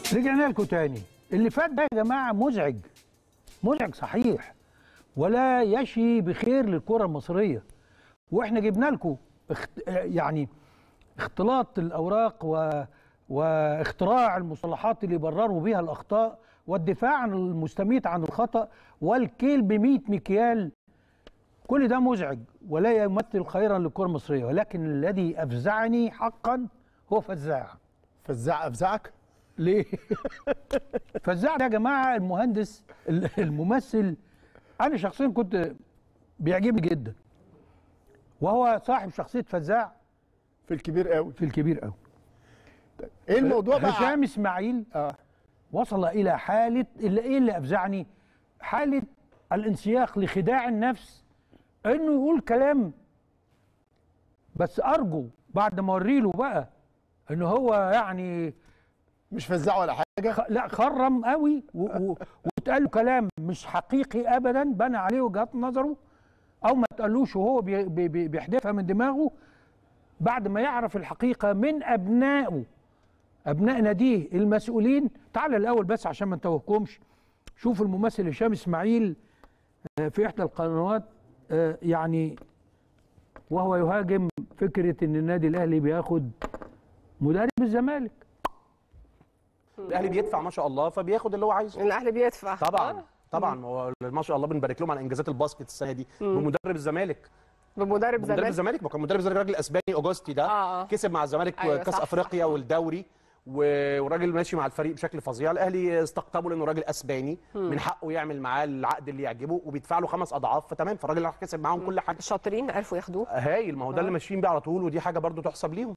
رجعنا لكم تاني اللي فات ده يا جماعه مزعج مزعج صحيح ولا يشي بخير للكره المصريه واحنا جبنا لكم اخت... يعني اختلاط الاوراق و... واختراع المصطلحات اللي يبرروا بها الاخطاء والدفاع عن المستميت عن الخطا والكيل ب 100 مكيال كل ده مزعج ولا يمثل خيرا للكره المصريه ولكن الذي افزعني حقا هو فزاع فزع افزعك ليه؟ فزاع ده يا جماعه المهندس الممثل انا شخصيا كنت بيعجبني جدا وهو صاحب شخصيه فزاع في الكبير قوي في الكبير قوي ايه الموضوع بقى هشام اسماعيل اه وصل الى حاله اللي ايه اللي افزعني حاله الانسياق لخداع النفس انه يقول كلام بس ارجو بعد ما اوري له بقى ان هو يعني مش فزع ولا حاجه خ... لا خرم قوي و... و... واتقال له كلام مش حقيقي ابدا بنى عليه وجهات نظره او ما اتقالوش وهو بي... بي... بي... بيحدفها من دماغه بعد ما يعرف الحقيقه من ابنائه ابناء ناديه المسؤولين تعال الاول بس عشان ما نتوهكمش شوف الممثل هشام اسماعيل آه، في احدى القنوات آه، يعني وهو يهاجم فكره ان النادي الاهلي بياخد مدرب الزمالك الاهلي بيدفع ما شاء الله فبياخد اللي هو عايزه الاهلي بيدفع طبعا طبعا هو ما شاء الله بنبارك لهم على انجازات الباسكت السنه دي بمدرب الزمالك بمدرب مدرب زمان الزمالك ما كان مدرب الزمالك راجل اسباني اوجوستي ده آه، آه. كسب مع الزمالك أيوة، كاس صح، افريقيا صح. والدوري و- والراجل ماشي مع الفريق بشكل فظيع الاهلي استقطبه لانه راجل اسباني من حقه يعمل معاه العقد اللي يعجبه وبيدفع له خمس اضعاف فتمام فالراجل راح كسب معاهم كل حاجه الشاطرين عرفوا ياخدوه هايل ما هو ده اللي ماشيين بيه على طول ودي حاجه برضو تحسب ليهم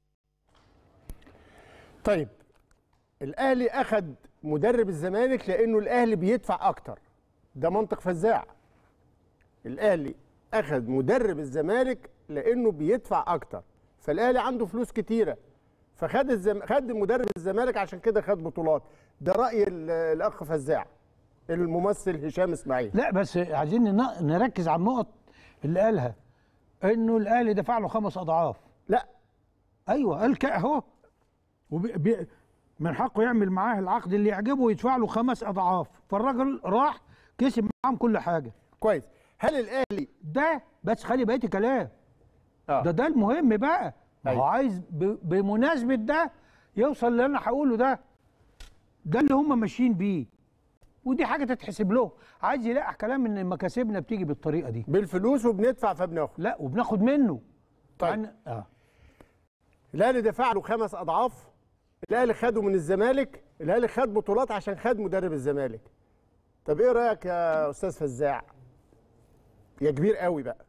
طيب الاهلي اخد مدرب الزمالك لانه الاهلي بيدفع اكتر ده منطق فزاع الاهلي اخد مدرب الزمالك لانه بيدفع اكتر فالاهلي عنده فلوس كتيره فخد الزم... خد مدرب الزمالك عشان كده خد بطولات ده راي ال- الاخ فزاع الممثل هشام اسماعيل لا بس عايزين نن- نركز على النقط اللي قالها انه الاهلي دفع له خمس اضعاف لا ايوه قال كده اهو وبي- بي- من حقه يعمل معاه العقد اللي يعجبه ويدفع له خمس اضعاف فالراجل راح كسب معاهم كل حاجه كويس هل الاهلي ده بس خلي بقيه كلام آه. ده ده المهم بقى ما هو أيوة. عايز ب- بمناسبه ده يوصل اللي انا هقوله ده ده اللي هم ماشيين بيه ودي حاجه تتحسب له عايز يلاقي كلام ان مكاسبنا بتيجي بالطريقه دي بالفلوس وبندفع فبناخد لا وبناخد منه طيب. عن- اه الاهلي دفع له خمس اضعاف الاهلي خده من الزمالك الاهلي خد بطولات عشان خد مدرب الزمالك طب ايه رايك يا استاذ فزاع يا كبير قوي بقى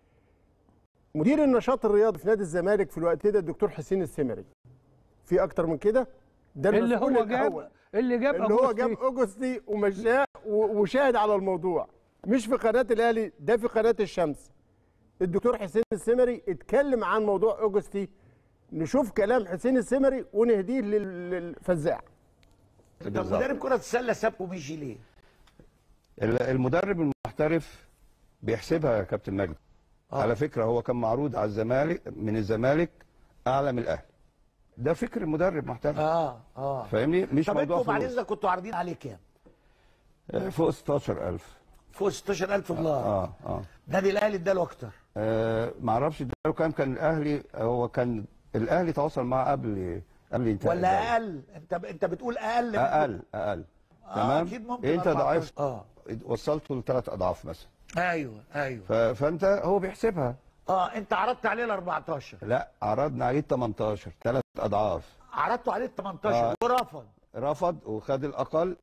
مدير النشاط الرياضي في نادي الزمالك في الوقت ده الدكتور حسين السمري في اكتر من كده ده اللي المسؤول هو الأول. جاب اللي جاب اللي هو أغسطي. جاب اوجستي ومشاه و- وشاهد على الموضوع مش في قناه الاهلي ده في قناه الشمس الدكتور حسين السمري اتكلم عن موضوع اوجستي نشوف كلام حسين السمري ونهديه لل- للفزاع طب مدرب كرة السلة سابه ومشي ليه؟ ال- المدرب المحترف بيحسبها يا كابتن مجدي آه. على فكره هو كان معروض على الزمالك من الزمالك اعلى من الاهلي ده فكر المدرب محترف اه اه فاهمني مش طب موضوع انتوا بعد فلوس اذنك كنتوا عارضين عليه كام؟ آه، فوق 16000 فوق 16000 دولار اه اه نادي الاهلي اداله اكتر آه ما اعرفش اداله كام كان الاهلي هو كان الاهلي تواصل معاه قبل قبل انتهاء ولا الدوري. اقل انت انت بتقول اقل من- اقل اقل آه، تمام أكيد ممكن انت 14. ضعفت اه وصلته لثلاث اضعاف مثلا ايوه ايوه ف... فانت هو بيحسبها اه انت عرضت عليه ال 14 لا عرضنا عليه 18 ثلاث اضعاف عرضتوا عليه ال 18 آه. ورفض رفض وخد الاقل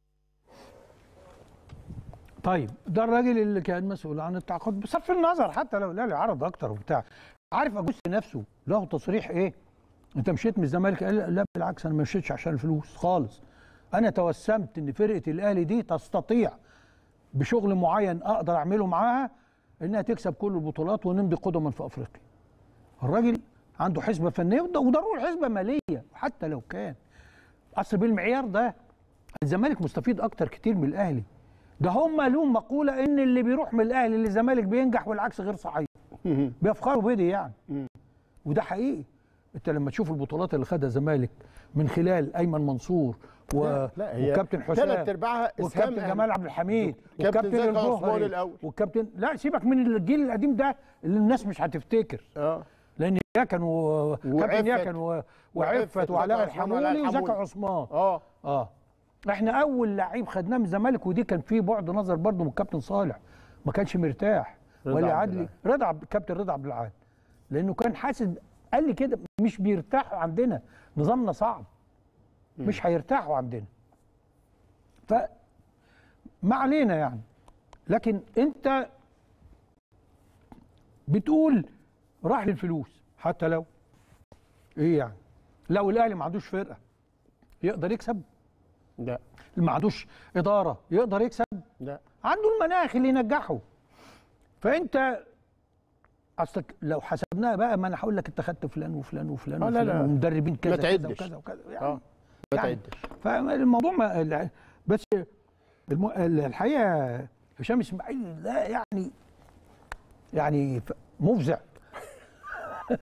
طيب ده الراجل اللي كان مسؤول عن التعاقد بصرف النظر حتى لو الاهلي عرض اكتر وبتاع عارف اجوستي نفسه له تصريح ايه انت مشيت من الزمالك قال لا بالعكس انا ما مشيتش عشان الفلوس خالص انا توسمت ان فرقه الاهلي دي تستطيع بشغل معين اقدر اعمله معاها انها تكسب كل البطولات ونمضي قدما في افريقيا الراجل عنده حسبه فنيه وده- وضروري حسبه ماليه حتى لو كان اصل بالمعيار ده الزمالك مستفيد اكتر كتير من الاهلي ده هم لهم مقوله ان اللي بيروح من الاهلي للزمالك بينجح والعكس غير صحيح بيفخروا بيه يعني وده حقيقي انت لما تشوف البطولات اللي خدها الزمالك من خلال ايمن منصور و... لا، لا، هي وكابتن حسام ثلاث ارباعها اسهام والكابتن أهلي. جمال عبد الحميد كابتن زكي عثمان الجوهري الأول. والكابتن لا سيبك من الجيل القديم ده اللي الناس مش هتفتكر اه لان ياكن و... كابتن وعفت. ياكن و... وعفت وعفت وعلاء وزكي عثمان وعلاء الحمولي وزكي الحمولي. عثمان اه اه احنا اول لعيب خدناه من الزمالك ودي كان فيه بعد نظر برضه من الكابتن صالح ما كانش مرتاح رضا ولا عبد عدلي رضا عبد كابتن رضا عبد العال لانه كان حاسس قال لي كده مش بيرتاحوا عندنا نظامنا صعب مش هيرتاحوا عندنا ف ما علينا يعني لكن انت بتقول راح للفلوس حتى لو ايه يعني لو الاهلي ما عندوش فرقه يقدر يكسب لا ما عندوش اداره يقدر يكسب لا عنده المناخ اللي ينجحه فانت اصلك لو حسبناها بقى ما انا هقول لك انت خدت فلان وفلان وفلان آه لا وفلان لا. ومدربين كذا ما كذا تعدش. وكذا وكذا يعني اه ما يعني تعدش فالموضوع ما الع- بس الم... الحقيقه هشام اسماعيل ده يعني يعني ف- مفزع